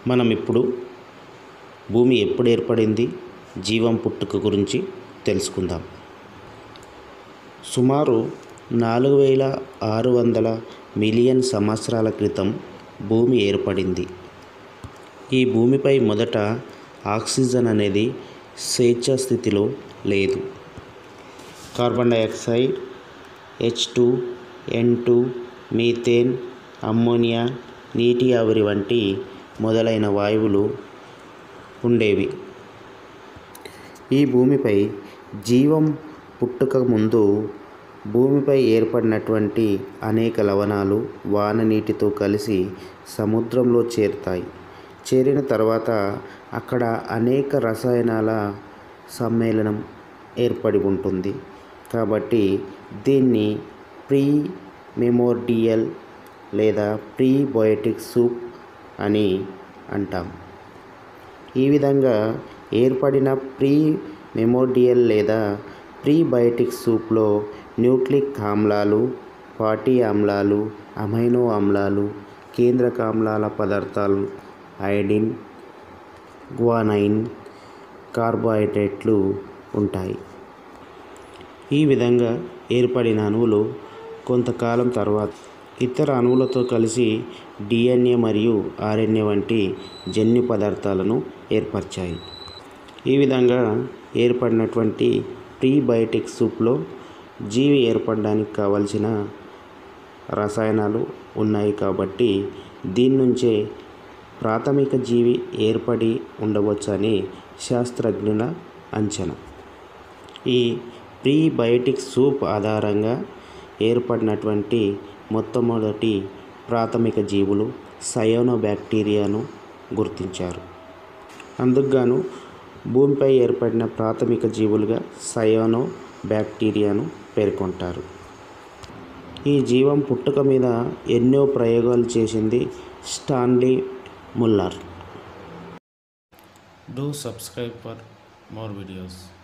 మనం ఇప్పుడు భూమి ఎప్పుడు ఏర్పడింది జీవం పుట్టుక గురించి తెలుసుకుందాం సుమారు నాలుగు వేల ఆరు వందల మిలియన్ సంవత్సరాల క్రితం భూమి ఏర్పడింది ఈ భూమిపై మొదట ఆక్సిజన్ అనేది స్వేచ్ఛ స్థితిలో లేదు carbon dioxide H two N two methane ammonia నీటి ఆవిరి వంటి మొదలైన వాయువులు ఉండేవి ఈ భూమిపై జీవం పుట్టుక ముందు భూమిపై ఏర్పడినటువంటి అనేక లవణాలు వాన నీటితో కలిసి సముద్రంలో చేరుతాయి చేరిన తర్వాత అక్కడ అనేక రసాయనాల సమ్మేళనం ఏర్పడి ఉంటుంది కాబట్టి దీన్ని ప్రీ మెమోర్డియల్ లేదా ప్రీ బయోటిక్ సూప్ అని అంటాం ఈ విధంగా ఏర్పడిన ప్రీ మెమోడియల్ లేదా ప్రీ బయోటిక్ సూప్లో న్యూక్లిక్ ఆమ్లాలు ఫాటీ ఆమ్లాలు అమైనో ఆమ్లాలు కేంద్రక ఆమ్లాల పదార్థాలు ఐడిన్ గ్వానైన్ కార్బోహైడ్రేట్లు ఉంటాయి ఈ విధంగా ఏర్పడిన అణువులు కొంతకాలం తర్వాత ఇతర అణువులతో కలిసి డిఎన్ఏ మరియు ఆర్ఎన్ఏ వంటి జన్యు పదార్థాలను ఏర్పరిచాయి ఈ విధంగా ఏర్పడినటువంటి ప్రీబయోటిక్ సూప్లో జీవి ఏర్పడడానికి కావలసిన రసాయనాలు ఉన్నాయి కాబట్టి దీని నుంచే ప్రాథమిక జీవి ఏర్పడి ఉండవచ్చని శాస్త్రజ్ఞుల అంచనా ఈ ప్రీబయోటిక్ సూప్ ఆధారంగా ఏర్పడినటువంటి మొట్టమొదటి ప్రాథమిక జీవులు సయోనో బ్యాక్టీరియాను గుర్తించారు అందుకుగాను భూమిపై ఏర్పడిన ప్రాథమిక జీవులుగా సయోనో బ్యాక్టీరియాను పేర్కొంటారు ఈ జీవం పుట్టుక మీద ఎన్నో ప్రయోగాలు చేసింది Stanley Miller Do subscribe for more videos.